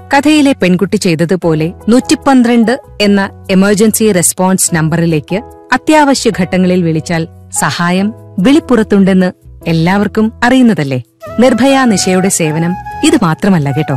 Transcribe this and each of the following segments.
കഥയിലെ പെൺകുട്ടി ചെയ്തതുപോലെ നൂറ്റിപ്പന്ത്രണ്ട് എന്ന എമർജൻസി റെസ്പോൺസ് നമ്പറിലേക്ക് അത്യാവശ്യ ഘട്ടങ്ങളിൽ വിളിച്ചാൽ സഹായം വിളിപ്പുറത്തുണ്ടെന്ന് എല്ലാവർക്കും അറിയുന്നതല്ലേ നിർഭയ നിശയുടെ സേവനം ഇത് മാത്രമല്ല കേട്ടോ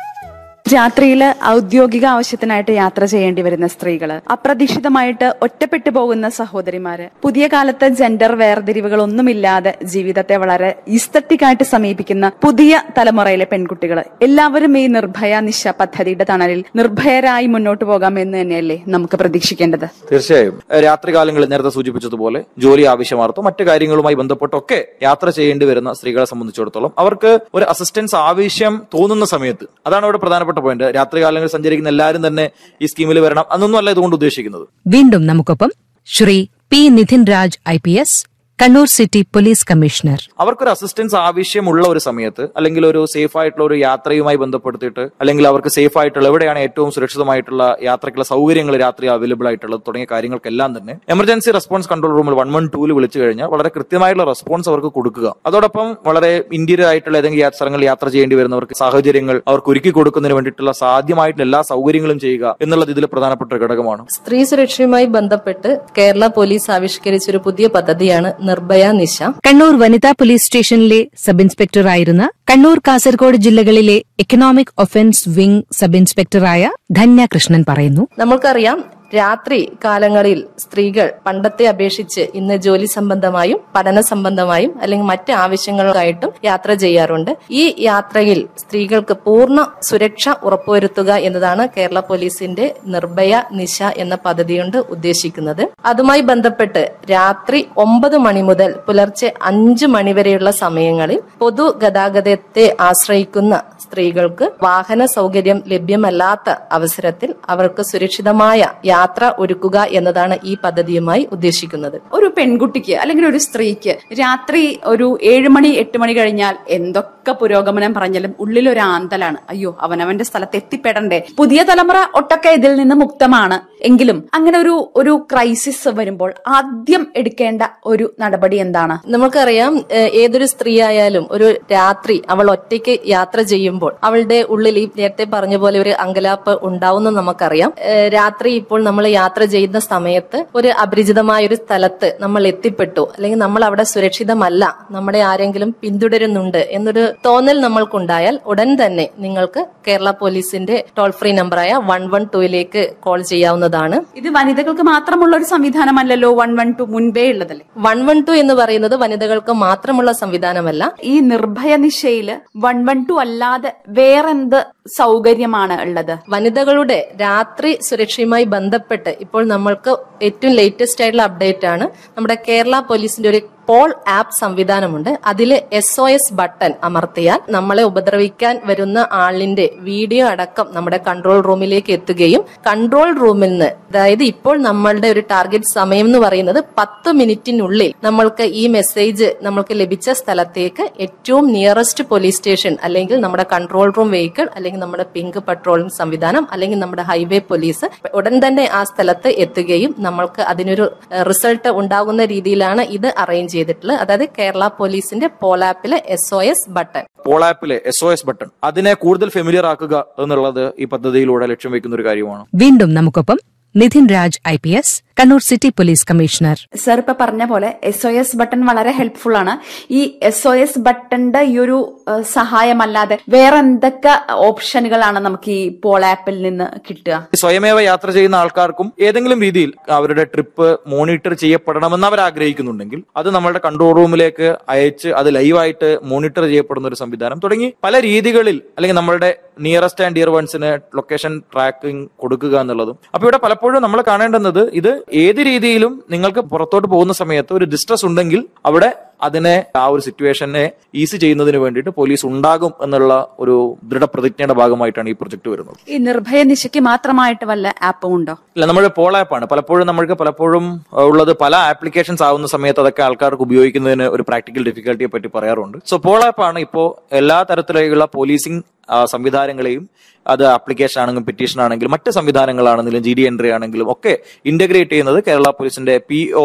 രാത്രിയില് ഔദ്യോഗിക ആവശ്യത്തിനായിട്ട് യാത്ര ചെയ്യേണ്ടി വരുന്ന സ്ത്രീകള് അപ്രതീക്ഷിതമായിട്ട് ഒറ്റപ്പെട്ടു പോകുന്ന സഹോദരിമാര് പുതിയ കാലത്ത് ജെൻഡർ വേർതിരിവുകളൊന്നുമില്ലാതെ ജീവിതത്തെ വളരെ ഇസ്തറ്റിക് ആയിട്ട് സമീപിക്കുന്ന പുതിയ തലമുറയിലെ പെൺകുട്ടികൾ എല്ലാവരും ഈ നിർഭയ നിശ പദ്ധതിയുടെ തണലിൽ നിർഭയരായി മുന്നോട്ട് പോകാമെന്ന് തന്നെയല്ലേ നമുക്ക് പ്രതീക്ഷിക്കേണ്ടത് തീർച്ചയായും ഏഹ് രാത്രികാലങ്ങളിൽ നേരത്തെ സൂചിപ്പിച്ചതുപോലെ ജോലി ആവശ്യമാർത്തോ മറ്റു കാര്യങ്ങളുമായി ബന്ധപ്പെട്ടൊക്കെ യാത്ര ചെയ്യേണ്ടി വരുന്ന സ്ത്രീകളെ സംബന്ധിച്ചിടത്തോളം അവർക്ക് ഒരു അസിസ്റ്റൻസ് ആവശ്യം തോന്നുന്ന സമയത്ത് അതാണ് ഇവിടെ പ്രധാനപ്പെട്ട പോയിന്റ് രാത്രികാലങ്ങളിൽ സഞ്ചരിക്കുന്ന എല്ലാവരും തന്നെ ഈ സ്കീമിൽ വരണം അതൊന്നും അല്ല ഇതുകൊണ്ട് ഉദ്ദേശിക്കുന്നത് വീണ്ടും നമുക്കൊപ്പം Shri P Nidhin Raj I P S Kannur city police commissioner അവർക്കൊരു അസിസ്റ്റൻസ് ആവശ്യമുള്ള ഒരു സമയത്ത് അല്ലെങ്കിൽ ഒരു സേഫ് ആയിട്ടുള്ള ഒരു യാത്രയുമായി ബന്ധപ്പെടുത്തിയിട്ട് അല്ലെങ്കിൽ അവർക്ക് സേഫ് ആയിട്ടുള്ള എവിടെയാണ് ഏറ്റവും സുരക്ഷിതമായിട്ടുള്ള യാത്രയ്ക്കുള്ള സൗകര്യങ്ങൾ രാത്രി അവൈലബിൾ ആയിട്ടുള്ളത് തുടങ്ങിയ കാര്യങ്ങൾക്കെല്ലാം തന്നെ എമർജൻസി റെസ്പോൺസ് കൺട്രോൾ റൂമിൽ വൺ വൺ ടൂല് വിളിച്ചു കഴിഞ്ഞാൽ വളരെ കൃത്യമായിട്ടുള്ള റെസ്പോൺസ് അവർക്ക് കൊടുക്കുക അതോടൊപ്പം വളരെ ഇന്ത്യയിൽ ആയിട്ടുള്ള ഏതെങ്കിലും യാ- സ്ഥലങ്ങളിൽ യാത്ര ചെയ്യേണ്ടി വരുന്നവർക്ക് സാഹചര്യങ്ങൾ അവർക്ക് ഒരുക്കി കൊടുക്കുന്നതിന് വേണ്ടിയിട്ടുള്ള സാധ്യമായിട്ടുള്ള എല്ലാ സൗകര്യങ്ങളും ചെയ്യുക എന്നുള്ളത് ഇതിൽ പ്രധാനപ്പെട്ട ഒരു ഘടകമാണ് സ്ത്രീ സുരക്ഷയുമായി ബന്ധപ്പെട്ട് കേരള പോലീസ് ആവിഷ്കരിച്ച ഒരു പുതിയ പദ്ധതിയാണ് നിർഭയ നിശ കണ്ണൂർ വനിതാ പോലീസ് സ്റ്റേഷനിലെ സബ് ഇൻസ്പെക്ടറായിരുന്ന കണ്ണൂർ കാസർഗോഡ് ജില്ലകളിലെ എക്കണോമിക് ഒഫൻസ് വിംഗ് സബ് ഇൻസ്പെക്ടറായ ധന്യ കൃഷ്ണൻ പറയുന്നു നമ്മൾക്കറിയാം രാത്രി കാലങ്ങളിൽ സ്ത്രീകൾ പണ്ടത്തെ അപേക്ഷിച്ച് ഇന്ന് ജോലി സംബന്ധമായും പഠന സംബന്ധമായും അല്ലെങ്കിൽ മറ്റ് ആവശ്യങ്ങൾക്കായിട്ടും യാത്ര ചെയ്യാറുണ്ട് ഈ യാത്രയിൽ സ്ത്രീകൾക്ക് പൂർണ്ണ സുരക്ഷ ഉറപ്പുവരുത്തുക എന്നതാണ് കേരള പോലീസിന്റെ നിർഭയ നിശ എന്ന പദ്ധതി കൊണ്ട് ഉദ്ദേശിക്കുന്നത് അതുമായി ബന്ധപ്പെട്ട് രാത്രി ഒമ്പത് മണി മുതൽ പുലർച്ചെ അഞ്ച് മണി വരെയുള്ള സമയങ്ങളിൽ പൊതുഗതാഗതത്തെ ആശ്രയിക്കുന്ന സ്ത്രീകൾക്ക് വാഹന സൗകര്യം ലഭ്യമല്ലാത്ത അവസരത്തിൽ അവർക്ക് സുരക്ഷിതമായ യാത്ര ഒരുക്കുക എന്നതാണ് ഈ പദ്ധതിയുമായി ഉദ്ദേശിക്കുന്നത് ഒരു പെൺകുട്ടിക്ക് അല്ലെങ്കിൽ ഒരു സ്ത്രീക്ക് രാത്രി ഒരു ഏഴ് മണി എട്ട് മണി കഴിഞ്ഞാൽ എന്തൊക്കെ പുരോഗമനം പറഞ്ഞാലും ഉള്ളിൽ ഒരു ആന്തലാണ് അയ്യോ അവനവന്റെ സ്ഥലത്ത് എത്തിപ്പെടണ്ടേ പുതിയ തലമുറ ഒട്ടൊക്കെ ഇതിൽ നിന്ന് മുക്തമാണ് എങ്കിലും അങ്ങനെ ഒരു ഒരു ക്രൈസിസ് വരുമ്പോൾ ആദ്യം എടുക്കേണ്ട ഒരു നടപടി എന്താണ് നമുക്കറിയാം ഏഹ്, ഏതൊരു സ്ത്രീ ആയാലും ഒരു രാത്രി അവൾ ഒറ്റയ്ക്ക് യാത്ര ചെയ്യുമ്പോൾ അവളുടെ ഉള്ളിൽ ഈ നേരത്തെ പറഞ്ഞ പോലെ ഒരു അങ്കലാപ്പ് ഉണ്ടാവുന്ന നമുക്കറിയാം ഏഹ്, രാത്രി ഇപ്പോൾ നമ്മൾ യാത്ര ചെയ്യുന്ന സമയത്ത് ഒരു അപരിചിതമായ ഒരു സ്ഥലത്ത് നമ്മൾ എത്തിപ്പെട്ടു അല്ലെങ്കിൽ നമ്മൾ അവിടെ സുരക്ഷിതമല്ല നമ്മളെ ആരെങ്കിലും പിന്തുടരുന്നുണ്ട് എന്നൊരു തോന്നൽ നമ്മൾക്കുണ്ടായാൽ ഉടൻ തന്നെ നിങ്ങൾക്ക് കേരള പോലീസിന്റെ ടോൾ ഫ്രീ നമ്പറായ വൺ വൺ ടൂയിലേക്ക് കോൾ ചെയ്യാവുന്നതാണ് ഇത് വനിതകൾക്ക് മാത്രമുള്ള ഒരു സംവിധാനമല്ലല്ലോ വൺ വൺ ടു മുൻപേ ഉള്ളതല്ലേ വൺ വൺ ടു എന്ന് പറയുന്നത് വനിതകൾക്ക് മാത്രമുള്ള സംവിധാനമല്ല ഈ നിർഭയ നിശയില് വൺ വൺ ടു അല്ലാതെ വേറെന്ത് സൗകര്യമാണ് ഉള്ളത് വനിതകളുടെ രാത്രി സുരക്ഷയുമായി ബന്ധപ്പെട്ട് ഇപ്പോൾ നമ്മൾക്ക് ഏറ്റവും ലേറ്റസ്റ്റ് ആയിട്ടുള്ള അപ്ഡേറ്റ് ആണ് നമ്മുടെ കേരള പോലീസിന്റെ ഒരു പോൾ ആപ്പ് സംവിധാനമുണ്ട് അതിൽ എസ് ഒ എസ് ബട്ടൺ അമർത്തിയാൽ നമ്മളെ ഉപദ്രവിക്കാൻ വരുന്ന ആളിന്റെ വീഡിയോ അടക്കം നമ്മുടെ കൺട്രോൾ റൂമിലേക്ക് എത്തുകയും കൺട്രോൾ റൂമിൽ നിന്ന് അതായത് ഇപ്പോൾ നമ്മളുടെ ഒരു ടാർഗറ്റ് സമയം എന്ന് പറയുന്നത് പത്ത് മിനിറ്റിനുള്ളിൽ നമ്മൾക്ക് ഈ മെസ്സേജ് നമ്മൾക്ക് ലഭിച്ച സ്ഥലത്തേക്ക് ഏറ്റവും നിയറസ്റ്റ് പോലീസ് സ്റ്റേഷൻ അല്ലെങ്കിൽ നമ്മുടെ കൺട്രോൾ റൂം വെഹിക്കിൾ അല്ലെങ്കിൽ നമ്മുടെ പിങ്ക് പട്രോളിംഗ് സംവിധാനം അല്ലെങ്കിൽ നമ്മുടെ ഹൈവേ പോലീസ് ഉടൻ തന്നെ ആ സ്ഥലത്ത് എത്തുകയും നമ്മൾക്ക് അതിനൊരു റിസൾട്ട് ഉണ്ടാകുന്ന രീതിയിലാണ് ഇത് അറേഞ്ച് ചെയ്തിട്ടുള്ളത് അതായത് കേരള പോലീസിന്റെ പോലാപ്പിലെ S O S button Pol ആപ്പിലെ എസ് ഒ എസ് ബട്ടൺ അതിനെ കൂടുതൽ ഫെമിലിയർ ആക്കുക എന്നുള്ളത് ഈ പദ്ധതിയിലൂടെ ലക്ഷ്യം വെക്കുന്ന ഒരു കാര്യമാണ് വീണ്ടും നമുക്കൊപ്പം Nidhin Raj I P S Kannur city police commissioner sir ഇപ്പൊ പറഞ്ഞ പോലെ എസ് ഒ എസ് ബട്ടൺ വളരെ ഹെൽപ്ഫുൾ ആണ് ഈ എസ് ഒ എസ് ബട്ടന്റെ ഈ ഒരു ഏഹ്, സഹായമല്ലാതെ വേറെ എന്തൊക്കെ ഓപ്ഷനുകളാണ് നമുക്ക് ഈ പോൾ ആപ്പിൽ നിന്ന് കിട്ടുക സ്വയമേവ യാത്ര ചെയ്യുന്ന ആൾക്കാർക്കും ഏതെങ്കിലും രീതിയിൽ അവരുടെ ട്രിപ്പ് മോണിറ്റർ ചെയ്യപ്പെടണമെന്ന് അവർ ആഗ്രഹിക്കുന്നുണ്ടെങ്കിൽ അത് നമ്മളുടെ കൺട്രോൾ റൂമിലേക്ക് അയച്ച് അത് ലൈവായിട്ട് മോണിറ്റർ ചെയ്യപ്പെടുന്ന ഒരു സംവിധാനം തുടങ്ങി പല രീതികളിൽ അല്ലെങ്കിൽ നമ്മളുടെ നിയറസ്റ്റ് ആൻഡ് ഡിയർ വൺസിന് ലൊക്കേഷൻ ട്രാക്കിംഗ് കൊടുക്കുക എന്നുള്ളതും അപ്പൊ ഇവിടെ പലപ്പോഴും നമ്മൾ കാണേണ്ടുന്നത് ഇത് ഏത് രീതിയിലും നിങ്ങൾക്ക് പുറത്തോട്ട് പോകുന്ന സമയത്ത് ഒരു ഡിസ്ട്രസ് ഉണ്ടെങ്കിൽ അവിടെ അതിനെ ആ ഒരു സിറ്റുവേഷനെ ഈസി ചെയ്യുന്നതിന് വേണ്ടിയിട്ട് പോലീസ് ഉണ്ടാകും എന്നുള്ള ഒരു ദൃഢപ്രതിജ്ഞയുടെ ഭാഗമായിട്ടാണ് ഈ പ്രൊജക്ട് വരുന്നത് ഈ നിർഭയ നിശയ്ക്ക് മാത്രമായിട്ട് വല്ല ആപ്പും ഉണ്ടോ ഇല്ല നമ്മൾ പോൾ ആപ്പാണ് പലപ്പോഴും നമ്മൾക്ക് പലപ്പോഴും അഹ് ഉള്ളത് പല ആപ്ലിക്കേഷൻസ് ആവുന്ന സമയത്ത് അതൊക്കെ ആൾക്കാർക്ക് ഉപയോഗിക്കുന്നതിന് ഒരു പ്രാക്ടിക്കൽ ഡിഫിക്കൽട്ടിയെ പറ്റി പറയാറുണ്ട് സോ പോൾ ആപ്പാണ് ഇപ്പോൾ എല്ലാ തരത്തിലുള്ള പോലീസിംഗ് സംവിധാനങ്ങളെയും അത് ആപ്ലിക്കേഷൻ ആണെങ്കിലും പെറ്റീഷൻ ആണെങ്കിലും മറ്റ് സംവിധാനങ്ങളാണെങ്കിലും ജി ഡി എൻട്രി ആണെങ്കിലും ഒക്കെ ഇന്റഗ്രേറ്റ് ചെയ്യുന്നത് കേരള പോലീസിന്റെ P O L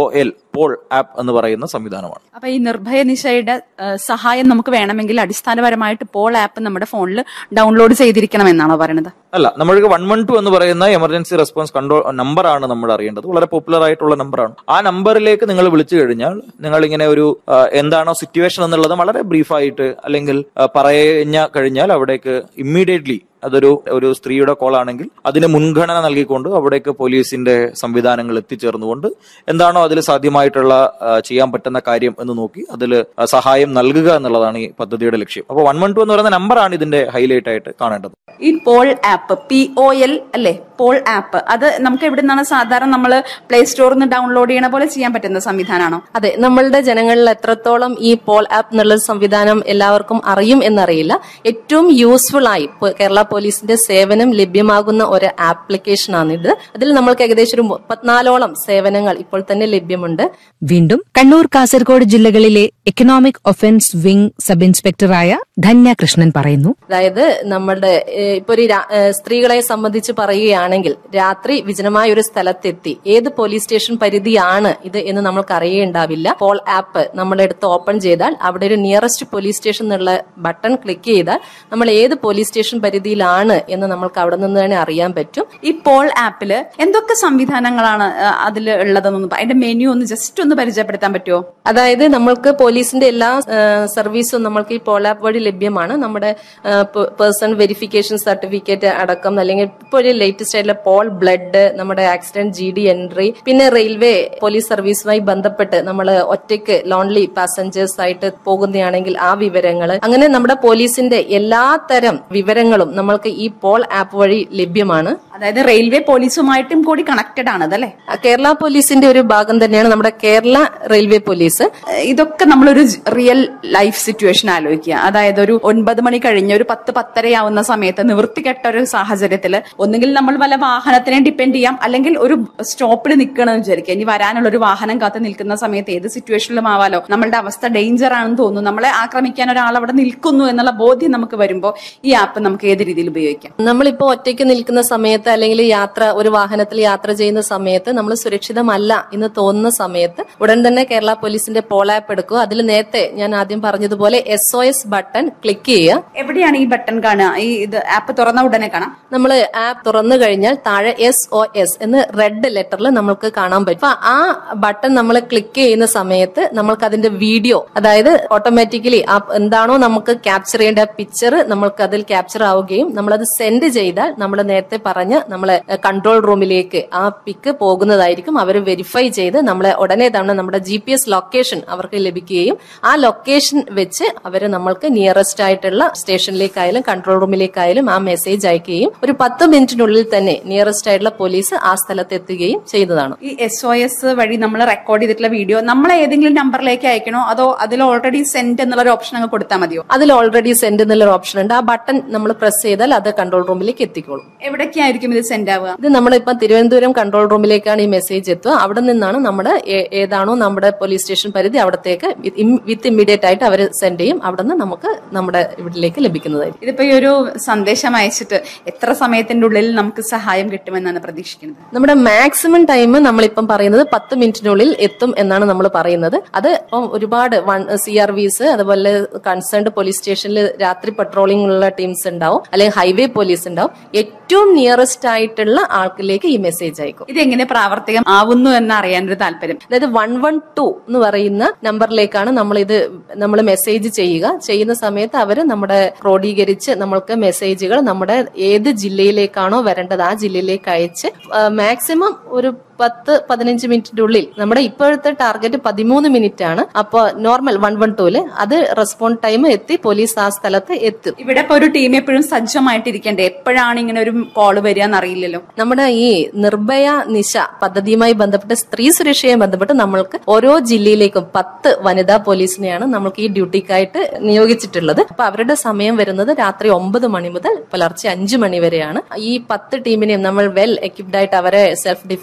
Pol app എന്ന് പറയുന്ന സംവിധാനമാണ് അപ്പൊ ഈ നിർഭയ നിശയുടെ ഏഹ്, സഹായം നമുക്ക് വേണമെങ്കിൽ അടിസ്ഥാനപരമായിട്ട് പോൾ ആപ്പ് നമ്മുടെ ഫോണിൽ ഡൗൺലോഡ് ചെയ്തിരിക്കണം എന്നാണോ പറയുന്നത് അല്ല നമ്മൾക്ക് വൺ വൺ ടു എന്ന് പറയുന്ന എമർജൻസി റെസ്പോൺസ് കൺട്രോൾ നമ്പറാണ് നമ്മൾ അറിയേണ്ടത് വളരെ പോപ്പുലർ ആയിട്ടുള്ള നമ്പറാണ് ആ നമ്പറിലേക്ക് നിങ്ങൾ വിളിച്ചു കഴിഞ്ഞാൽ നിങ്ങൾ ഇങ്ങനെ ഒരു ആ, എന്താണോ സിറ്റുവേഷൻ എന്നുള്ളത് വളരെ ബ്രീഫായിട്ട് അല്ലെങ്കിൽ ആ, പറഞ്ഞ കഴിഞ്ഞാൽ അവിടേക്ക് ഇമ്മീഡിയറ്റ്ലി അതൊരു ഒരു സ്ത്രീയുടെ കോൾ ആണെങ്കിൽ അതിന് മുൻഗണന നൽകിക്കൊണ്ട് അവിടേക്ക് പോലീസിന്റെ സംവിധാനങ്ങൾ എത്തിച്ചേർന്നുകൊണ്ട് എന്താണോ അതിൽ സാധ്യമായിട്ടുള്ള ആ, ചെയ്യാൻ പറ്റുന്ന കാര്യം എന്ന് നോക്കി അതിൽ സഹായം നൽകുക എന്നുള്ളതാണ് ഈ പദ്ധതിയുടെ ലക്ഷ്യം അപ്പോൾ വൺ വൺ ടു എന്ന് പറയുന്ന നമ്പറാണ് ഇതിന്റെ ഹൈലൈറ്റ് ആയിട്ട് കാണേണ്ടത് ഈ Pol app P O L അല്ലേ പോൾ ആപ്പ് അത് നമുക്ക് എവിടെ നിന്നാണ് സാധാരണ നമ്മൾ പ്ലേ സ്റ്റോറിൽ നിന്ന് ഡൗൺലോഡ് ചെയ്യണ പോലെ ചെയ്യാൻ പറ്റുന്ന സംവിധാനമാണോ അതെ നമ്മളുടെ ജനങ്ങളിൽ എത്രത്തോളം ഈ പോൾ ആപ്പ് എന്നുള്ള സംവിധാനം എല്ലാവർക്കും അറിയും എന്നറിയില്ല ഏറ്റവും യൂസ്ഫുൾ ആയി ഇപ്പൊ കേരള പോലീസിന്റെ സേവനം ലഭ്യമാകുന്ന ഒരു ആപ്ലിക്കേഷൻ ആണിത് അതിൽ നമ്മൾക്ക് ഏകദേശം ഒരു മുപ്പത്തിനാലോളം സേവനങ്ങൾ ഇപ്പോൾ തന്നെ ലഭ്യമുണ്ട് വീണ്ടും കണ്ണൂർ കാസർഗോഡ് ജില്ലകളിലെ എക്കണോമിക് ഒഫൻസ് വിംഗ് സബ് ഇൻസ്പെക്ടറായ ധന്യ കൃഷ്ണൻ പറയുന്നു അതായത് നമ്മളുടെ ഏഹ്, ഇപ്പൊ ഒരു രാ- ഏഹ്, സ്ത്രീകളെ സംബന്ധിച്ച് പറയുകയാണെങ്കിൽ രാത്രി വിജനമായ ഒരു സ്ഥലത്തെത്തി ഏത് പോലീസ് സ്റ്റേഷൻ പരിധിയാണ് ഇത് എന്ന് നമ്മൾക്ക് അറിയേണ്ടാവില്ല പോൾ ആപ്പ് നമ്മളെടുത്ത് ഓപ്പൺ ചെയ്താൽ അവിടെ ഒരു നിയറസ്റ്റ് പോലീസ് സ്റ്റേഷൻ എന്നുള്ള ബട്ടൺ ക്ലിക്ക് ചെയ്താൽ നമ്മൾ ഏത് പോലീസ് സ്റ്റേഷൻ പരിധിയിലാണ് എന്ന് നമ്മൾക്ക് അവിടെ നിന്ന് തന്നെ അറിയാൻ പറ്റും ഈ പോൾ ആപ്പില് എന്തൊക്കെ സംവിധാനങ്ങളാണ് അതിൽ ഉള്ളതെന്നൊന്ന് പ- അതിന്റെ മെനു ഒന്ന് ജസ്റ്റ് ഒന്ന് പരിചയപ്പെടുത്താൻ പറ്റുമോ അതായത് നമ്മൾക്ക് പോലീസിന്റെ എല്ലാ ഏഹ്, സർവീസും നമ്മൾക്ക് ഈ പോൾ ആപ്പ് വഴി ലഭ്യമാണ് നമ്മുടെ പേഴ്സൺ വെരിഫിക്കേഷൻ സർട്ടിഫിക്കറ്റ് അടക്കം അല്ലെങ്കിൽ ഇപ്പോൾ ഒരു ലേറ്റസ്റ്റ് ആയിട്ടുള്ള പോൾ ബ്ലഡ് നമ്മുടെ ആക്സിഡന്റ് ജി ഡി എൻട്രി പിന്നെ റെയിൽവേ പോലീസ് സർവീസുമായി ബന്ധപ്പെട്ട് നമ്മൾ ഒറ്റയ്ക്ക് ലോൺലി പാസഞ്ചേഴ്സ് ആയിട്ട് പോകുന്നതാണെങ്കിൽ ആ വിവരങ്ങൾ അങ്ങനെ നമ്മുടെ പോലീസിന്റെ എല്ലാ തരം വിവരങ്ങളും നമ്മൾക്ക് ഈ പോൾ ആപ്പ് വഴി ലഭ്യമാണ് അതായത് റെയിൽവേ പോലീസുമായിട്ടും കൂടി കണക്റ്റഡ് ആണ് അതല്ലേ കേരള പോലീസിന്റെ ഒരു ഭാഗം തന്നെയാണ് നമ്മുടെ കേരള റെയിൽവേ പോലീസ് ഏഹ് ഇതൊക്കെ നമ്മളൊരു റിയൽ ലൈഫ് സിറ്റുവേഷൻ ആലോചിക്കുക അതായത് ഒരു ഒൻപത് മണി കഴിഞ്ഞ് ഒരു പത്ത് പത്തരയാവുന്ന സമയത്ത് നിവൃത്തികെട്ട ഒരു സാഹചര്യത്തിൽ ഒന്നുകിൽ നമ്മൾ വല്ല വാഹനത്തിനെ ഡിപ്പെൻഡ് ചെയ്യാം അല്ലെങ്കിൽ ഒരു സ്റ്റോപ്പിൽ നിൽക്കണമെന്ന് വിചാരിക്കുക ഇനി വരാനുള്ള ഒരു വാഹനം കാത്ത് നിൽക്കുന്ന സമയത്ത് ഏത് സിറ്റുവേഷനിലും ആവാലോ നമ്മളുടെ അവസ്ഥ ഡേഞ്ചർ ആണെന്ന് തോന്നുന്നു നമ്മളെ ആക്രമിക്കാൻ ഒരാൾ അവിടെ നിൽക്കുന്നു എന്നുള്ള ബോധ്യം നമുക്ക് വരുമ്പോൾ ഈ ആപ്പ് നമുക്ക് ഏത് രീതിയിൽ ഉപയോഗിക്കാം നമ്മളിപ്പോ ഒറ്റയ്ക്ക് നിൽക്കുന്ന സമയത്ത് അല്ലെങ്കിൽ യാത്ര ഒരു വാഹനത്തിൽ യാത്ര ചെയ്യുന്ന സമയത്ത് നമ്മൾ സുരക്ഷിതമല്ല എന്ന് തോന്നുന്ന സമയത്ത് ഉടൻ തന്നെ കേരള പോലീസിന്റെ പോൾ ആപ്പ് എടുക്കുക അതിൽ നേരത്തെ ഞാൻ ആദ്യം പറഞ്ഞതുപോലെ S O S button click ചെയ്യുക എവിടെയാണ് ഈ ബട്ടൺ കാണുക ഈ ഇത് ആപ്പ് തുറന്ന ഉടനെ കാണാം നമ്മൾ ആപ്പ് തുറന്നു കഴിഞ്ഞാൽ താഴെ എസ് ഒ എസ് എന്ന് റെഡ് ലെറ്ററിൽ നമ്മൾക്ക് കാണാൻ പറ്റും അപ്പൊ ആ ബട്ടൺ നമ്മൾ ക്ലിക്ക് ചെയ്യുന്ന സമയത്ത് നമ്മൾക്ക് അതിന്റെ വീഡിയോ അതായത് ഓട്ടോമാറ്റിക്കലി ആ എന്താണോ നമുക്ക് ക്യാപ്ചർ ചെയ്യേണ്ട പിക്ചർ നമ്മൾക്ക് അതിൽ ക്യാപ്ചർ ആവുകയും നമ്മളത് സെൻഡ് ചെയ്താൽ നമ്മൾ നേരത്തെ പറഞ്ഞ നമ്മളെ കൺട്രോൾ റൂമിലേക്ക് ആ പിക്ക് പോകുന്നതായിരിക്കും അവർ വെരിഫൈ ചെയ്ത് നമ്മളെ ഉടനെ തന്നെ നമ്മുടെ ജി പി എസ് ലൊക്കേഷൻ അവർക്ക് ലഭിക്കുകയും ആ ലൊക്കേഷൻ വെച്ച് അവർ നമ്മൾക്ക് നിയറസ്റ്റ് ആയിട്ടുള്ള സ്റ്റേഷനിലേക്കായാലും കൺട്രോൾ റൂമിലേക്കായാലും ആ മെസ്സേജ് അയക്കുകയും ഒരു പത്ത് മിനിറ്റിനുള്ളിൽ തന്നെ നിയറസ്റ്റ് ആയിട്ടുള്ള പോലീസ് ആ സ്ഥലത്ത് എത്തുകയും ചെയ്യുന്നതാണ് ഈ എസ് ഒ എസ് വഴി നമ്മൾ റെക്കോർഡ് ചെയ്തിട്ടുള്ള വീഡിയോ നമ്മൾ ഏതെങ്കിലും നമ്പറിലേക്ക് അയക്കണോ അതോ അതിൽ ഓൾറെഡി സെൻഡ് എന്നുള്ള ഒരു ഓപ്ഷൻ അങ്ങ് കൊടുത്താൽ മതിയോ അതിൽ ഓൾറെഡി സെൻഡ് എന്നുള്ളൊരു ഓപ്ഷൻ ഉണ്ട് ആ ബട്ടൺ നമ്മൾ പ്രസ് ചെയ്താൽ അത് കൺട്രോൾ റൂമിലേക്ക് എത്തിക്കോളും എവിടേക്കായിരിക്കും ഇത് സെൻഡ് ആവുക ഇത് നമ്മളിപ്പം തിരുവനന്തപുരം കൺട്രോൾ റൂമിലേക്കാണ് ഈ മെസ്സേജ് എത്തുക അവിടെ നിന്നാണ് നമ്മുടെ ഏ- ഏതാണോ നമ്മുടെ പോലീസ് സ്റ്റേഷൻ പരിധി അവിടത്തേക്ക് വിത്ത് ഇമ്മീഡിയറ്റ് ആയിട്ട് അവർ സെൻഡ് ചെയ്യും അവിടെ നിന്ന് നമുക്ക് നമ്മുടെ ഇവിടേക്ക് ലഭിക്കുന്നതായിരിക്കും ഇതിപ്പോ ഈ ഒരു സന്ദേശം അയച്ചിട്ട് എത്ര സമയത്തിന്റെ ഉള്ളിൽ നമുക്ക് സഹായം കിട്ടുമെന്നാണ് പ്രതീക്ഷിക്കുന്നത് നമ്മുടെ മാക്സിമം ടൈം നമ്മളിപ്പം പറയുന്നത് പത്ത് മിനിറ്റിനുള്ളിൽ എത്തും എന്നാണ് നമ്മൾ പറയുന്നത് അത് ഇപ്പം ഒരുപാട് വൺ സി ആർ വിസ് അതുപോലെ കൺസേൺഡ് പോലീസ് സ്റ്റേഷനിൽ രാത്രി പട്രോളിംഗ് ഉള്ള ടീംസ് ഉണ്ടാവും അല്ലെങ്കിൽ ഹൈവേ പോലീസ് ഉണ്ടാവും ഏറ്റവും നിയറസ്റ്റ് ആയിട്ടുള്ള ആൾക്കിലേക്ക് ഈ മെസ്സേജ് അയക്കും ഇത് എങ്ങനെ പ്രാവർത്തികം ആവുന്നു എന്ന് അറിയാനൊരു താല്പര്യം അതായത് വൺ വൺ ടു എന്ന് പറയുന്ന നമ്പറിലേക്കാണ് നമ്മൾ ഇത് നമ്മൾ മെസ്സേജ് ചെയ്യുക ചെയ്യുന്ന സമയത്ത് അവർ നമ്മുടെ ക്രോഡീകരിച്ച് നമ്മൾക്ക് മെസ്സേജുകൾ നമ്മുടെ ഏത് ജില്ലയിലേക്കാണോ വരേണ്ടത് ആ ജില്ലയിലേക്ക് അയച്ച് മാക്സിമം ഒരു പത്ത് പതിനഞ്ച് മിനിറ്റിന്റെ ഉള്ളിൽ നമ്മുടെ ഇപ്പോഴത്തെ ടാർഗറ്റ് പതിമൂന്ന് മിനിറ്റ് ആണ് അപ്പോൾ നോർമൽ വൺ വൺ ടൂല് അത് റെസ്പോണ്ട് ടൈം എത്തി പോലീസ് ആ സ്ഥലത്ത് എത്തും ഇവിടെ ഇപ്പൊ ഒരു ടീം എപ്പോഴും സജ്ജമായിട്ടിരിക്കണ്ടേ എപ്പോഴാണ് ഇങ്ങനെ ഒരു കോള് വരിക എന്നറിയില്ലല്ലോ നമ്മുടെ ഈ നിർഭയ നിശ പദ്ധതിയുമായി ബന്ധപ്പെട്ട് സ്ത്രീ സുരക്ഷയുമായി ബന്ധപ്പെട്ട് നമ്മൾക്ക് ഓരോ ജില്ലയിലേക്കും പത്ത് വനിതാ പോലീസിനെയാണ് നമ്മൾക്ക് ഈ ഡ്യൂട്ടിക്കായിട്ട് നിയോഗിച്ചിട്ടുള്ളത് അപ്പൊ അവരുടെ സമയം വരുന്നത് രാത്രി ഒമ്പത് മണി മുതൽ പുലർച്ചെ അഞ്ചു മണി വരെയാണ് ഈ പത്ത് ടീമിനെയും നമ്മൾ വെൽ എക്യുപ്ഡ് ആയിട്ട് അവരെ സെൽഫ് ഡിഫൻസിന്റെ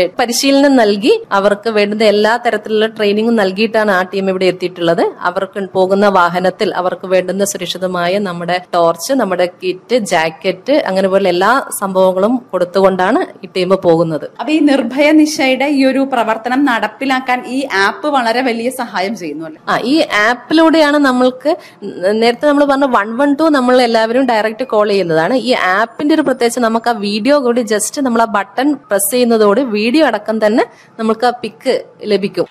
പരിശീലനം നൽകി അവർക്ക് വേണ്ടുന്ന എല്ലാ തരത്തിലുള്ള ട്രെയിനിങ്ങും നൽകിയിട്ടാണ് ആ ടീം ഇവിടെ എത്തിയിട്ടുള്ളത് അവർക്ക് പോകുന്ന വാഹനത്തിൽ അവർക്ക് വേണ്ടുന്ന സുരക്ഷിതമായ നമ്മുടെ ടോർച്ച് നമ്മുടെ കിറ്റ് ജാക്കറ്റ് അങ്ങനെ പോലെ എല്ലാ സംഭവങ്ങളും കൊടുത്തുകൊണ്ടാണ് ഈ ടീം പോകുന്നത് അപ്പൊ ഈ നിർഭയ നിശയുടെ ഈ ഒരു പ്രവർത്തനം നടപ്പിലാക്കാൻ ഈ ആപ്പ് വളരെ വലിയ സഹായം ചെയ്യുന്നു അല്ലേ ആ ഈ ആപ്പിലൂടെയാണ് നമ്മൾക്ക് നേരത്തെ നമ്മൾ പറഞ്ഞ വൺ വൺ ടു നമ്മൾ എല്ലാവരും ഡയറക്റ്റ് കോൾ ചെയ്യുന്നതാണ് ഈ ആപ്പിന്റെ ഒരു പ്രത്യേകിച്ച് നമുക്ക് ആ വീഡിയോ കൂടി ജസ്റ്റ് നമ്മൾ ആ ബട്ടൺ പ്രസ് ചെയ്യുന്നതോട് വീഡിയോ അടക്കം തന്നെ നമുക്ക് ആ പിക്ക് ലഭിക്കും